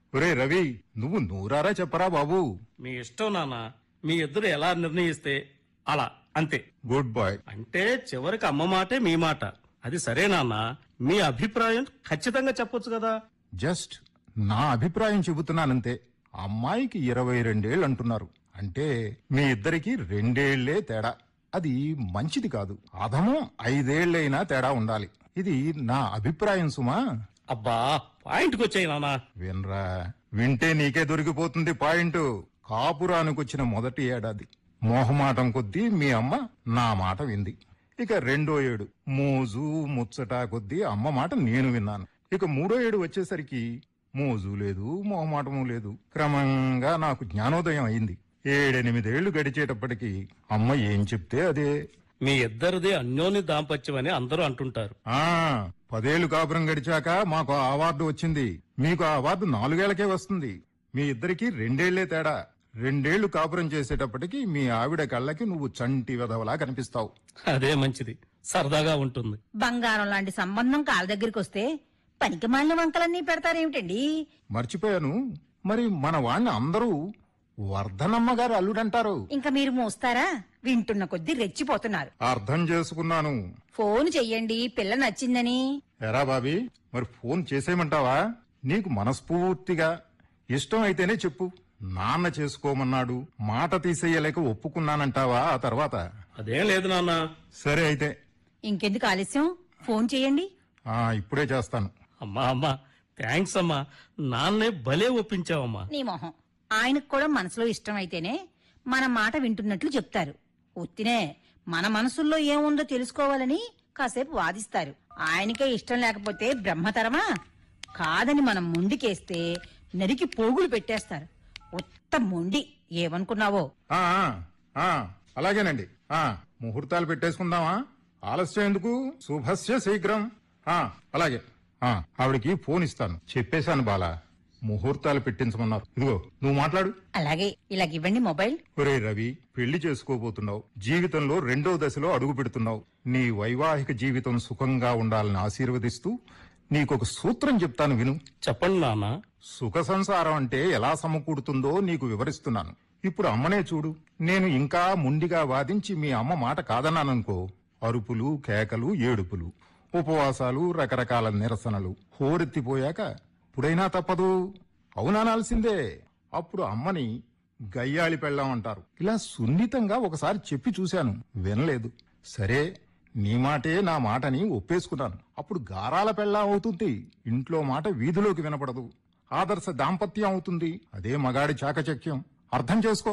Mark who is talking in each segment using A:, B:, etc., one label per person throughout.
A: ఒరే రవి నువ్వు నూరారా చెప్పరా బాబు
B: మీ ఇష్టం నాన్న మీ ఇద్దరు ఎలా నిర్ణయిస్తే అలా అంతే
A: గుడ్ బాయ్
B: అంటే చివరికి అమ్మ మాటే మీ మాట అది సరే నాన్న మీ అభిప్రాయం ఖచ్చితంగా చెప్పొచ్చు కదా
A: జస్ట్ నా అభిప్రాయం చెబుతున్నానంతే అమ్మాయికి ఇరవై రెండేళ్ళు అంటున్నారు అంటే మీ ఇద్దరికి రెండేళ్లే తేడా అది మంచిది కాదు అధమం ఐదేళ్లైనా తేడా ఉండాలి ఇది నా అభిప్రాయం సుమా
B: అబ్బా పాయింట్కి వచ్చాయి నాన్న
A: వినరా వింటే నీకే దొరికిపోతుంది పాయింట్ కాపురానికొచ్చిన మొదటి ఏడాది మోహమాటం కొద్దీ మీ అమ్మ నా మాట వింది ఇక రెండో ఏడు మోజు ముచ్చట కొద్దీ అమ్మ మాట నేను విన్నాను ఇక మూడో ఏడు వచ్చేసరికి మోజు లేదు మోహమాటము లేదు క్రమంగా నాకు జ్ఞానోదయం అయింది ఏడెనిమిదేళ్లు గడిచేటప్పటికి అమ్మ ఏం చెప్తే అదే
B: మీ ఇద్దరిది అన్యోన్య దాంపత్యం అని అందరూ అంటుంటారు
A: ఆ పదేళ్లు కాపురం గడిచాక మాకు ఆ అవార్డు వచ్చింది మీకు ఆ అవార్డు నాలుగేళ్లకే వస్తుంది మీ ఇద్దరికి రెండేళ్లే తేడా రెండేళ్లు కాపురం చేసేటప్పటికి మీ ఆవిడ కళ్ళకి నువ్వు చంటి వెధవలా కనిపిస్తావు
B: అదే మంచిది సరదాగా ఉంటుంది
C: బంగారం లాంటి సంబంధం కాళ్ళ దగ్గరికి వస్తే పనికి మాలిన వంకలన్నీ పెడతారేమిటండి
A: మర్చిపోయాను మరి మన వాణ్ణి అందరూ వర్ధనమ్మ గారు అల్లుడంటారు
C: ఇంకా మీరు మోస్తారా వింటున్న కొద్దీ రెచ్చిపోతున్నారు
A: అర్థం చేసుకున్నాను
C: ఫోన్ చెయ్యండి పిల్ల నచ్చిందని
A: ఎరా బాబీ మరి ఫోన్ చేసేయమంటావా నీకు మనస్ఫూర్తిగా ఇష్టం అయితేనే చెప్పు నాన్న చేసుకోమన్నాడు మాట తీసేయలేక ఒప్పుకున్నానంటావా ఆ తర్వాత
B: అదేం లేదు నాన్న
A: సరే అయితే
C: ఇంకెందుకు ఆలస్యం ఫోన్ చెయ్యండి
A: ఆ ఇప్పుడే చేస్తాను
B: అమ్మా అమ్మా థ్యాంక్స్ అమ్మా నాన్నే భలే ఒప్పించావమ్మా
C: నీ మొహం ఆయనకు కూడా మనసులో ఇష్టం అయితేనే మన మాట వింటున్నట్లు చెప్తారు ఉత్తినే మన మనసుల్లో ఏముందో తెలుసుకోవాలని కాసేపు వాదిస్తారు ఆయనకే ఇష్టం లేకపోతే బ్రహ్మతరమా కాదని మనం ముందుకేస్తే నరికి పోగులు పెట్టేస్తారు ఉత్త మొండి ఏమనుకున్నావో
A: ఆ ఆ, ఆ అలాగేనండి ఆ ముహూర్తాలు పెట్టేసుకుందామా ఆలస్యం ఎందుకు శుభస్య శీఘ్రం ఆ అలాగే ఆ ఆవిడకి ఫోన్ ఇస్తాను చెప్పేశాను బాలా ముహూర్తాలు పెట్టించమన్నారు ఇదిగో నువ్వు మాట్లాడు
C: అలాగే ఇలాగివ్వండి మొబైల్
A: ఒరే రవి పెళ్లి చేసుకోబోతున్నావు జీవితంలో రెండో దశలో అడుగు పెడుతున్నావు నీ వైవాహిక జీవితం సుఖంగా ఉండాలని ఆశీర్వదిస్తూ నీకొక సూత్రం చెప్తాను విను
B: చెప్పండి నాన్న
A: సుఖ సంసారం అంటే ఎలా సమకూడుతుందో నీకు వివరిస్తున్నాను ఇప్పుడు అమ్మనే చూడు నేను ఇంకా ముండిగా వాదించి మీ అమ్మ మాట కాదన్నాననుకో అరుపులు కేకలు ఏడుపులు ఉపవాసాలు రకరకాల నిరసనలు హోరెత్తిపోయాక ఇప్పుడైనా తప్పదు అవునానాల్సిందే అప్పుడు అమ్మని గయ్యాళి పెళ్ళామంటారు ఇలా సున్నితంగా ఒకసారి చెప్పి చూశాను వినలేదు సరే నీ మాటే నా మాటని ఒప్పేసుకున్నాను అప్పుడు గారాల పెళ్ళాం అవుతుంది ఇంట్లో మాట వీధిలోకి వినపడదు ఆదర్శ దాంపత్యం అవుతుంది అదే మగాడి చాకచక్యం అర్థం చేసుకో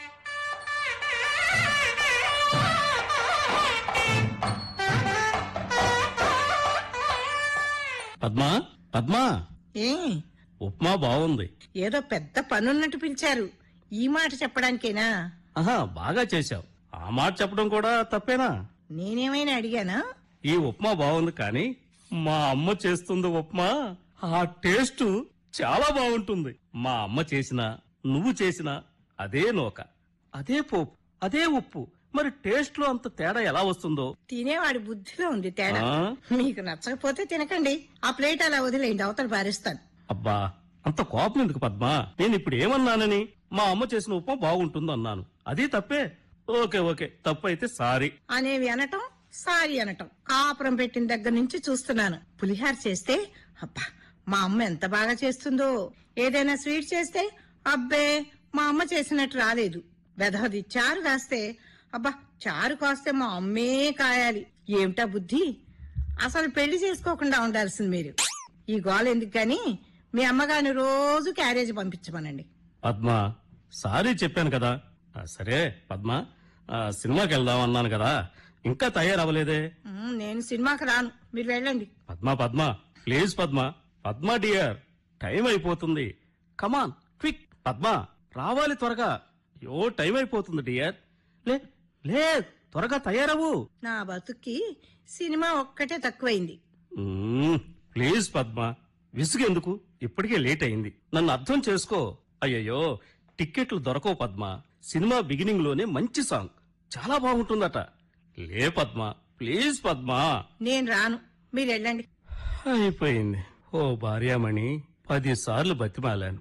B: పద్మా పద్మా
D: ఏ
B: ఉప్మా బాగుంది
D: ఏదో పెద్ద పనున్నట్టు పిలిచారు ఈ మాట చెప్పడానికేనా
B: ఆహా బాగా చేశావు ఆ మాట చెప్పడం కూడా తప్పేనా
D: నేనేమైనా అడిగానా
B: ఈ ఉప్మా బాగుంది కానీ మా అమ్మ చేస్తుంది ఉప్మా ఆ టేస్ట్ చాలా బాగుంటుంది మా అమ్మ చేసిన నువ్వు చేసిన అదే నూక అదే పోపు అదే ఉప్పు మరి టేస్ట్ లో అంత తేడా ఎలా వస్తుందో
D: తినేవాడి బుద్ధిలో ఉంది తేడా
B: ఆ?
D: మీకు నచ్చకపోతే తినకండి ఆ ప్లేట్ అలా వదిలేయండి అవతల పారేస్తాను
B: అబ్బా అంత కోపం ఎందుకు పద్మా నేను ఇప్పుడు ఏమన్నానని మా అమ్మ చేసిన ఉప్మా బాగుంటుంది అన్నాను అది తప్పే ఓకే ఓకే తప్పు అయితే సారీ
D: అనేవి అనటం సారీ అనటం కాపురం పెట్టిన దగ్గర నుంచి చూస్తున్నాను పులిహార చేస్తే అబ్బా మా అమ్మ ఎంత బాగా చేస్తుందో ఏదైనా స్వీట్ చేస్తే అబ్బే మా అమ్మ చేసినట్టు రాలేదు వెధవది చారు కాస్తే అబ్బా చారు కాస్తే మా అమ్మే కాయాలి ఏమిటా బుద్ధి అసలు పెళ్లి చేసుకోకుండా ఉండాల్సింది మీరు ఈ గోల ఎందుకు గాని మీ అమ్మగారిని రోజు క్యారేజ్ పంపించమనండి
B: పద్మ సారీ చెప్పాను కదా ఆ, సరే పద్మ ఆ, సినిమాకి వెళ్దాం అన్నాను కదా ఇంకా తయారవ్వలేదే
D: ఉమ్, నేను సినిమాకి రాను మీరు వెళ్ళండి
B: Padma Padma please Padma Padma dear time అయిపోతుంది కమాన్ క్విక్ పద్మ రావాలి త్వరగా అయ్యో టైం అయిపోతుంది డియర్ లే లే త్వరగా తయారవు
D: నా బతుక్కి సినిమా ఒక్కటే తక్కువైంది
B: మ్మ్, ప్లీజ్ పద్మ విసుగెందుకు ఇప్పటికే లేట్ అయింది నన్ను అర్థం చేసుకో అయ్యయ్యో టిక్కెట్లు దొరకవు పద్మ సినిమా బిగినింగ్ లోనే మంచి సాంగ్ చాలా బాగుంటుందట లే పద్మ ప్లీజ్ పద్మ
D: నేను రాను మీరు వెళ్ళండి
B: అయిపోయింది ఓ భార్యామణి పది సార్లు బతిమాలాను